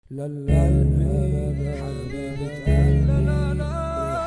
لا القلبي حبيبة قلبي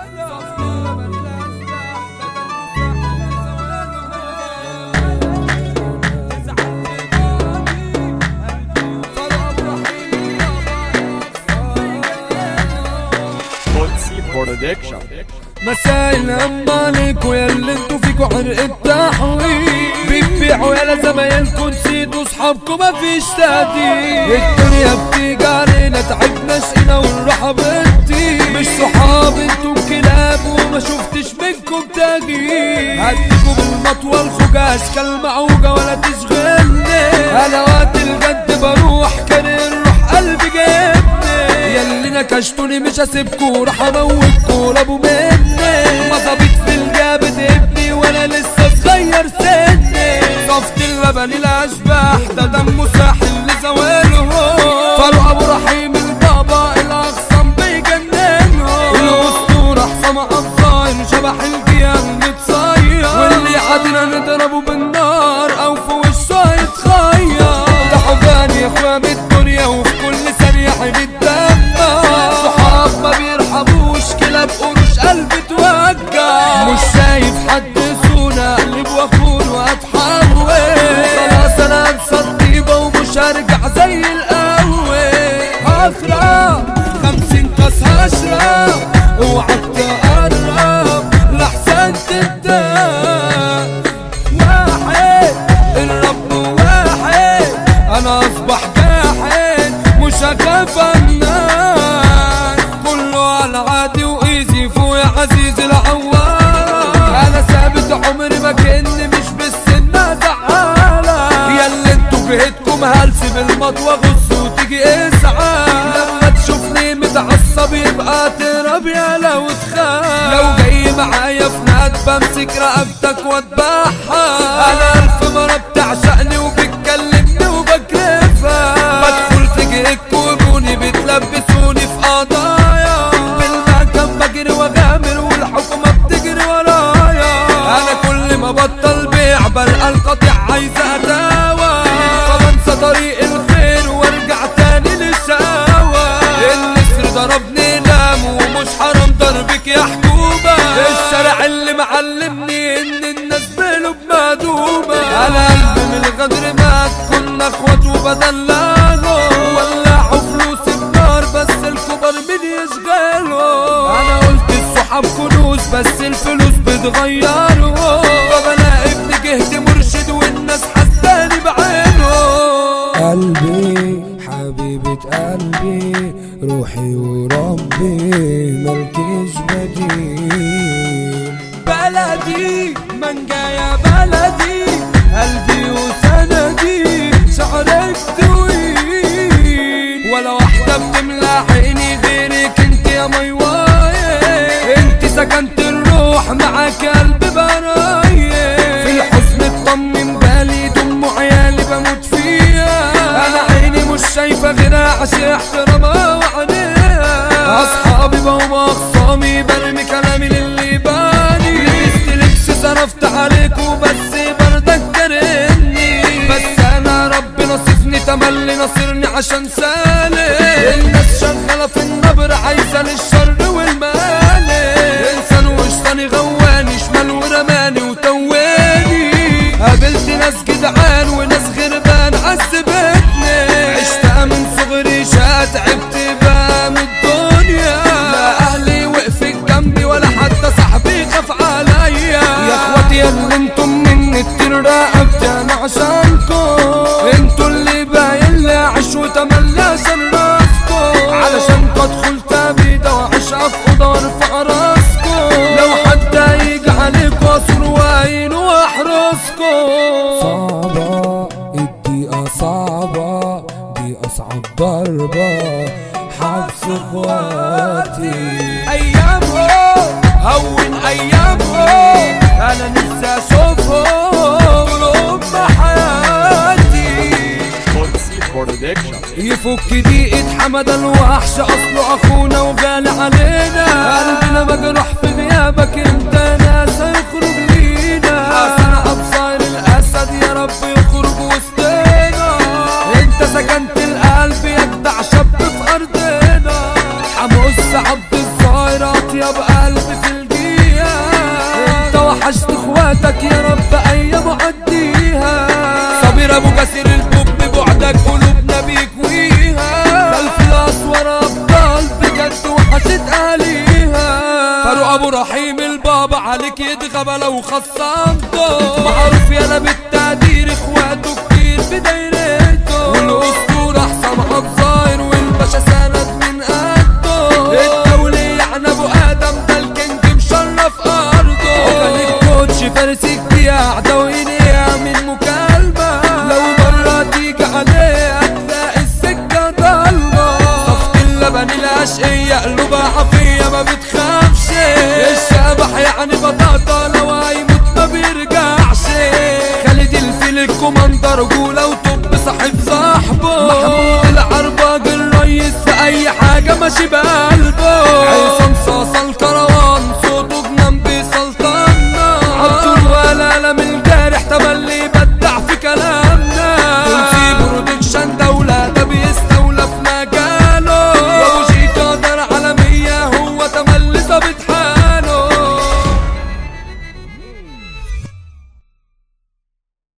قدسي برودكشن مساء الهم عليكوا يا اللي انتوا فيكوا عرق التحويل بتبيعوا يا زمايلكوا نسيتوا صحابكوا مفيش تهديد الدنيا بتيجي علينا تعبنا شقينا والراحة بتطير مش صحاب انتوا كلاب وما شفتش منكم تغيير هديكوا بالمطوى الخجاج كالمعوجة ولا تشغلني انا وقت الجد بروح كان الروح قلبي جابني ياللي نكشتوني مش هسيبكوا راح اموتكوا لابو مني مظابيط في الجابت ابني وانا لسه صغير سني صفت اللبن الاشباح ده دمه ساحل لزواله فاروق ابو رحيم البابا الاخصم بيجننه الاسطوره حسام ابصار شبح الجيال متصير واللي عادنا نضربه بالنار او في وشه يتخير ده حبان يا اخويا من الدنيا وفي كل ثانيه هنتدمر صحاب ما بيرحموش كلاب قروش قلبي توجع مش شايف حد سونا قلب واخون واتحول خلاص انا انسى الطيبه ومش هرجع زي الاول هخرب خمسين كاس هشرب اوعك تقرب لحسن تبدا واحد الرب واحد انا اصبح جاحد مش هخاف الناس كله على عادي وايزي فوق يا عزيز العوار انا ثابت عمري ما كاني مش بالسنة زعالة يا اللي انتوا جهدكم هلس بالمطوى غص وتيجي اسعى لما تشوفني متعصب يبقى تهرب يا لو تخاف لو جاي معايا في ناد بمسك رقبتك واتبعها انا الف مرة بتعشقني وبتكلمني وبكرفها بدخل في جهك وبوني بتلبسوني في قضايا بالمكان بجري واغامر والحكومة بتجري ورايا انا كل ما بطل بيع بلقى القطيع عايزة اتاوى فبنسى طريق الخير وارجع تاني للشقاوة النسر ضربني نام ومش حرام ضربك يا حكومة الشارع اللي معلمني ان الناس بقلوب مهدومة انا قلبي من الغدر مات كنا اخوات وبدلعه ولعوا فلوس النار بس الكبر مين يشغله انا قلت الصحاب كنوز بس الفلوس بتغيره فبنا ابن جهد مرشد والناس حساني بعينه قلبي حبيبة قلبي روحي وربي ملكيش بديل بلدي منجا يا بلدي قلبي وسندي شعرك طويل ولا واحدة بتملى عيني غيرك انت يا ميواي انت سكنت الروح معاك قلبي براية في الحزن اطمن بالي دم عيالي بموت فيها انا عيني مش شايفة غيرها عشان احترامها وعينيها اصحابي بقوا اخصامي برمي كلامي للي باني لبست لبس صرفت عليك وبس بردك كرهني بس انا ربي نصفني تملي نصرني عشان سالي الناس شغالة في النبر عايزة للشر والمالي انسان وشطاني غواني شمال ورماني وتواني قابلت ناس جدعان وناس غربان عذبتني عشتها من صغري شقى تعبت بقى من الدنيا لا اهلي وقفت جنبي ولا حتى صاحبي خاف عليا يا اخواتي يا اللي انتم مني كتير رقبتي انا عشانكم انتوا اللي باين لي اعيش وتملى عشان راسكم علشان ادخل تابيده واعيش في اوضه وارفع راسكم لو حد هيجي عليكم اصر وعين واحرسكم صعبة الدقيقة صعبة دي أصعب ضربة حبس اخواتي أيامهم هون أيامهم أنا نفسي أشوفهم قلوب حياتي قدسي برودكشن يفك دقيقة حمد الوحش اصله اخونا وغالي علينا قلبنا مجروح في غيابك انت ناس هيخرج لينا حسن ابصار الاسد يا رب يخرج وسطنا انت سكنت القلب يجدع شاب في انسى عبد الظاهر اطيب قلب في الجيها انت وحشت اخواتك يا رب ايام عديها صابر ابو كثير البوب ببعدك قلوبنا بيكويها خلف الاسوار ابطال بجد وحشت اهاليها فاروق ابو رحيم البابا عليك يدغب لو خصمته معروف يالا بالتقدير اخواته كتير في دايرته والاسطوره حسام عبد الظاهر والباشا سند من قده الدولي عن ابو ادم ده الكينج مشرف ارضه وكان الكوتش فارس الجياع دوينيها من مكالمه لو مره تيجي عليه هتلاقي السكه ضلمه صفت اللبن الاشقيه قلوبها عافيه ما بتخافش الشبح يعني بطاطا لو هيموت ما بيرجعش خالد الفيل الكوماندر رجوله وطب صاحب صاحبه محمود العرباج الريس في اي حاجه ماشي بقلبه